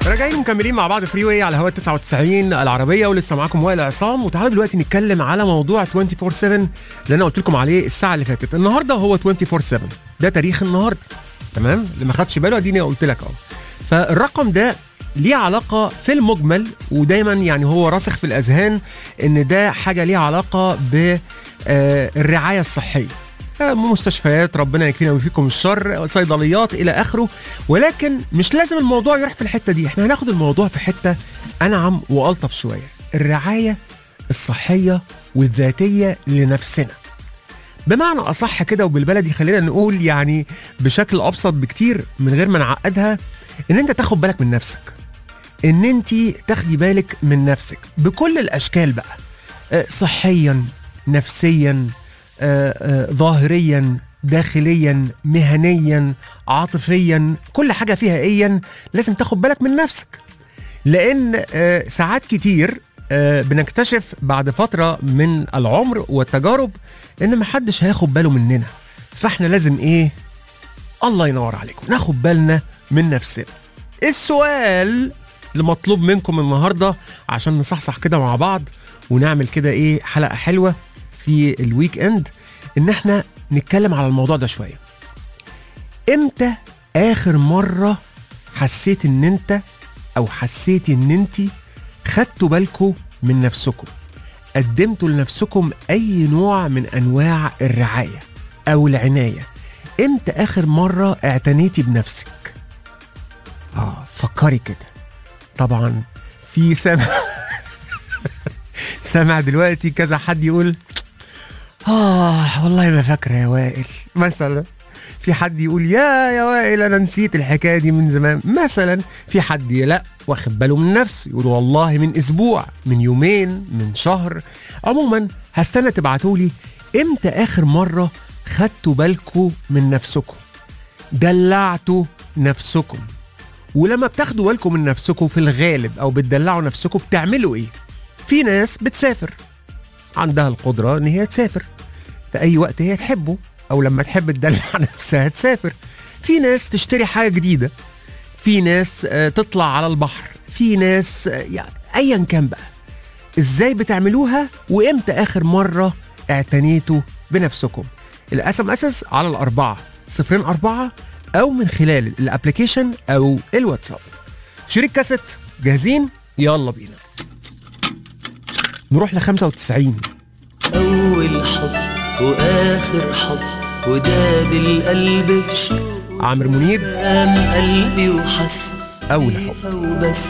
راجعين مكملين مع بعض فري واي على هوا 99 العربيه ولسه معاكم وائل عصام وتعالوا دلوقتي نتكلم على موضوع 24 7 اللي انا قلت لكم عليه الساعه اللي فاتت النهارده هو 24 7 ده تاريخ النهارده تمام اللي ما خدش باله اديني قلت لك اهو فالرقم ده ليه علاقه في المجمل ودايما يعني هو راسخ في الاذهان ان ده حاجه ليها علاقه بالرعايه الصحيه مستشفيات ربنا يكفينا ويفيكم الشر صيدليات الى اخره ولكن مش لازم الموضوع يروح في الحته دي احنا هناخد الموضوع في حته انعم والطف شويه الرعايه الصحيه والذاتيه لنفسنا بمعنى اصح كده وبالبلدي خلينا نقول يعني بشكل ابسط بكتير من غير ما نعقدها ان انت تاخد بالك من نفسك ان انت تاخدي بالك من نفسك بكل الاشكال بقى أه، صحيا نفسيا آه، آه، ظاهريا داخليا مهنيا عاطفيا كل حاجه فيها ايا لازم تاخد بالك من نفسك لان آه، ساعات كتير آه، بنكتشف بعد فتره من العمر والتجارب ان محدش هياخد باله مننا فاحنا لازم ايه الله ينور عليكم ناخد بالنا من نفسنا السؤال اللي مطلوب منكم النهارده عشان نصحصح كده مع بعض ونعمل كده ايه حلقه حلوه في الويك اند ان احنا نتكلم على الموضوع ده شويه امتى اخر مره حسيت ان انت او حسيتي ان انت خدتوا بالكم من نفسكم قدمتوا لنفسكم اي نوع من انواع الرعايه او العنايه امتى اخر مره اعتنيتي بنفسك اه فكري كده طبعا في سامع سامع دلوقتي كذا حد يقول آه والله ما فاكرة يا وائل مثلا في حد يقول يا يا وائل أنا نسيت الحكاية دي من زمان مثلا في حد لا واخد باله من نفسه يقول والله من أسبوع من يومين من شهر عموما هستنى تبعتولي إمتى آخر مرة خدتوا بالكم من نفسكم دلعتوا نفسكم ولما بتاخدوا بالكم من نفسكم في الغالب أو بتدلعوا نفسكم بتعملوا إيه في ناس بتسافر عندها القدرة إن هي تسافر في أي وقت هي تحبه أو لما تحب تدلع نفسها تسافر في ناس تشتري حاجة جديدة في ناس آه، تطلع على البحر في ناس آه، يعني أيا كان بقى إزاي بتعملوها وإمتى آخر مرة اعتنيتوا بنفسكم الاس ام اس على الأربعة صفرين أربعة أو من خلال الابليكيشن أو الواتساب شريك كاسيت جاهزين يلا بينا نروح ل 95 أول حب وآخر حب وده بالقلب في شوق عامر منيب قام قلبي وحس أول حب بيها وبس